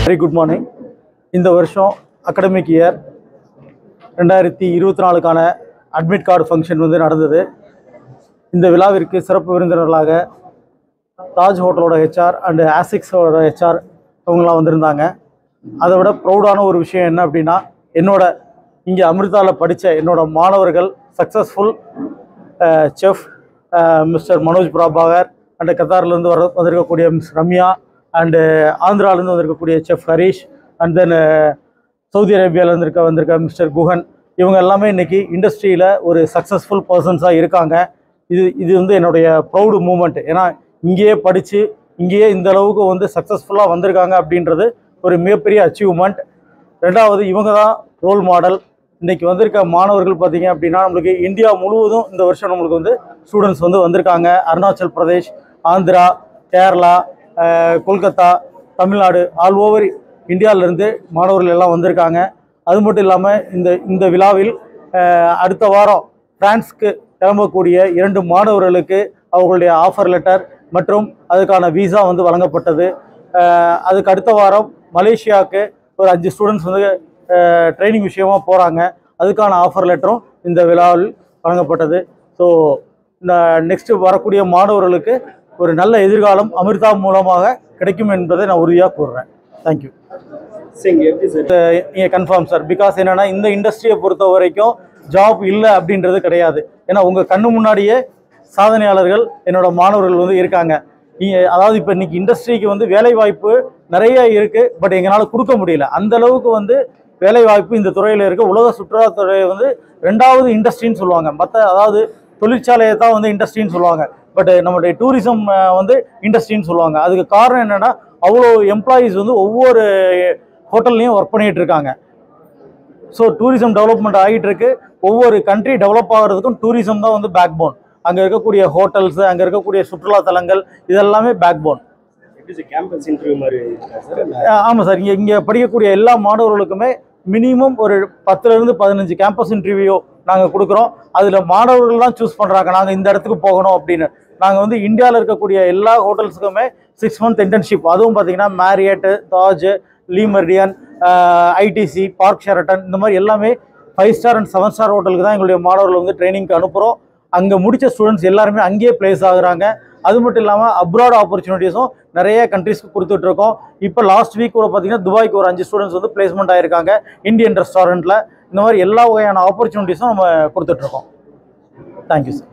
very good morning இந்த வருஷம் academic year ரெண்டாயிரத்தி இருபத்தி நாலுக்கான அட்மிட் கார்டு ஃபங்க்ஷன் வந்து நடந்தது இந்த விழாவிற்கு சிறப்பு விருந்தினர்களாக தாஜ் ஹோட்டலோட ஹெச்ஆர் அண்டு ஆசிக்ஸோட ஹெச்ஆர் அவங்களாம் வந்திருந்தாங்க அதை விட ப்ரௌடான ஒரு விஷயம் என்ன அப்படின்னா என்னோட இங்கே அமிர்தாவில் படித்த என்னோட மாணவர்கள் successful chef mister Manoj Prabhakar and கத்தார்லேருந்து வர வந்திருக்கக்கூடிய மிஸ் ரம்யா அண்டு ஆந்திராலேருந்து வந்திருக்கக்கூடிய chef Harish and then Saudi அரேபியாவிலேருந்து இருக்க வந்திருக்க மிஸ்டர் குஹன் இவங்க எல்லாமே இன்னைக்கு இண்டஸ்ட்ரியில் ஒரு சக்ஸஸ்ஃபுல் பர்சன்ஸாக இருக்காங்க இது இது வந்து என்னுடைய ப்ரௌடு மூமெண்ட் ஏன்னா இங்கேயே படித்து இங்கேயே இந்த அளவுக்கு வந்து சக்ஸஸ்ஃபுல்லாக வந்திருக்காங்க அப்படின்றது ஒரு மிகப்பெரிய அச்சீவ்மெண்ட் ரெண்டாவது இவங்க தான் ரோல் மாடல் இன்னைக்கு வந்திருக்க மாணவர்கள் பார்த்தீங்க அப்படின்னா நம்மளுக்கு இந்தியா முழுவதும் இந்த வருஷம் நம்மளுக்கு வந்து ஸ்டூடெண்ட்ஸ் வந்து வந்திருக்காங்க அருணாச்சல் பிரதேஷ் ஆந்திரா கேரளா அஹ், கொல்கத்தா தமிழ்நாடு ஆல் ஓவர் இந்தியாவிலேருந்து மாணவர்கள் எல்லாம் வந்திருக்காங்க அது மட்டும் இல்லாமல் இந்த இந்த விழாவில் அஹ், அடுத்த வாரம் பிரான்ஸ்க்கு கிளம்பக்கூடிய இரண்டு மாணவர்களுக்கு அவர்களுடைய ஆஃபர் லெட்டர் மற்றும் அதுக்கான விசா வந்து வழங்கப்பட்டது அஹ், அதுக்கு அடுத்த வாரம் மலேசியாவுக்கு ஒரு அஞ்சு ஸ்டூடெண்ட்ஸ் வந்து ட்ரைனிங் விஷயமா போகிறாங்க அதுக்கான ஆஃபர் லெட்டரும் இந்த விழாவில் வழங்கப்பட்டது ஸோ இந்த நெக்ஸ்ட் வரக்கூடிய மாணவர்களுக்கு ஒரு நல்ல எதிர்காலம் அமிர்தா மூலமாக கிடைக்கும் என்பதை நான் உறுதியாக கூறுறேன் தேங்க்யூ சரிங்க எப்படி சார் நீங்கள் கன்ஃபார்ம் சார் பிகாஸ் என்னன்னா இந்த இண்டஸ்ட்ரியை பொறுத்த வரைக்கும் ஜாப் இல்லை அப்படின்றது கிடையாது ஏன்னா உங்கள் கண்ணு முன்னாடியே சாதனையாளர்கள் என்னோட மாணவர்கள் வந்து இருக்காங்க இ- அதாவது இப்போ இன்னைக்கு இண்டஸ்ட்ரிக்கு வந்து வேலை வாய்ப்பு நிறைய இருக்கு பட் எங்களால் கொடுக்க முடியல அந்த அளவுக்கு வந்து வேலை வாய்ப்பு இந்த துறையில் இருக்கு உலக சுற்றுலாத்துறை வந்து ரெண்டாவது இண்டஸ்ட்ரின்னு சொல்லுவாங்க மற்ற அதாவது தொழிற்சாலையை தான் வந்து இண்டஸ்ட்ரின்னு சொல்லுவாங்க பட் நம்மளுடைய டூரிசம் வந்து இண்டஸ்ட்ரின்னு சொல்லுவாங்க அதுக்கு காரணம் என்னன்னா அவ்வளோ எம்ப்ளாயீஸ் வந்து ஒவ்வொரு ஹோட்டல்லையும் ஒர்க் பண்ணிட்டு இருக்காங்க ஸோ டூரிசம் டெவலப்மெண்ட் ஆகிட்டு இருக்கு ஒவ்வொரு கண்ட்ரி டெவலப் ஆகிறதுக்கும் டூரிசம் தான் வந்து பேக் போன் அங்கே இருக்கக்கூடிய ஹோட்டல்ஸ் அங்கே இருக்கக்கூடிய சுற்றுலா தலங்கள் இதெல்லாமே பேக் போன் எப்படி சார் கேம்பஸ் இன்டர்வியூ மாதிரி இருக்கா சார் இல்ல ஆமாம் சார் இங்கே இங்கே படிக்கக்கூடிய எல்லா மாணவர்களுக்குமே மினிமம் ஒரு பத்துலேருந்து பதினஞ்சு கேம்பஸ் இன்டர்வியூ நாங்கள் கொடுக்குறோம் அதில் மாணவர்கள் தான் சூஸ் பண்ணுறாங்க நாங்கள் இந்த இடத்துக்கு போகணும் அப்படின்னு நாங்கள் வந்து இந்தியாவில் இருக்கக்கூடிய எல்லா ஹோட்டல்ஸுக்குமே சிக்ஸ் மந்த் இன்டர்ன்ஷிப் அதுவும் பார்த்தீங்கன்னா Marriott Taj Le Meridien ITC Park Sheraton இந்த மாதிரி எல்லாமே five star and seven star ஹோட்டலுக்கு தான் எங்களுடைய மாணவர்கள் வந்து ட்ரைனிங்க்கு அனுப்புகிறோம் அங்கே முடிச்ச ஸ்டூடெண்ட்ஸ் எல்லாருமே அங்கேயே பிளேஸ் ஆகுறாங்க அது மட்டும் இல்லாமல் அப்ராட் ஆப்பர்ச்சுனிட்டிஸும் நிறைய கண்ட்ரீஸ்க்கு கொடுத்துட்டு இருக்கோம் இப்போ லாஸ்ட் வீக் கூட பார்த்தீங்கன்னா துபாய்க்கு ஒரு அஞ்சு ஸ்டூடெண்ட்ஸ் வந்து பிளேஸ்மெண்ட் ஆயிருக்காங்க இந்தியன் ரெஸ்டாரண்ட்டில் இந்த மாதிரி எல்லா வகையான ஆப்பர்ச்சுனிட்டிஸும் நம்ம கொடுத்துட்ருக்கோம் தேங்க்யூ சார்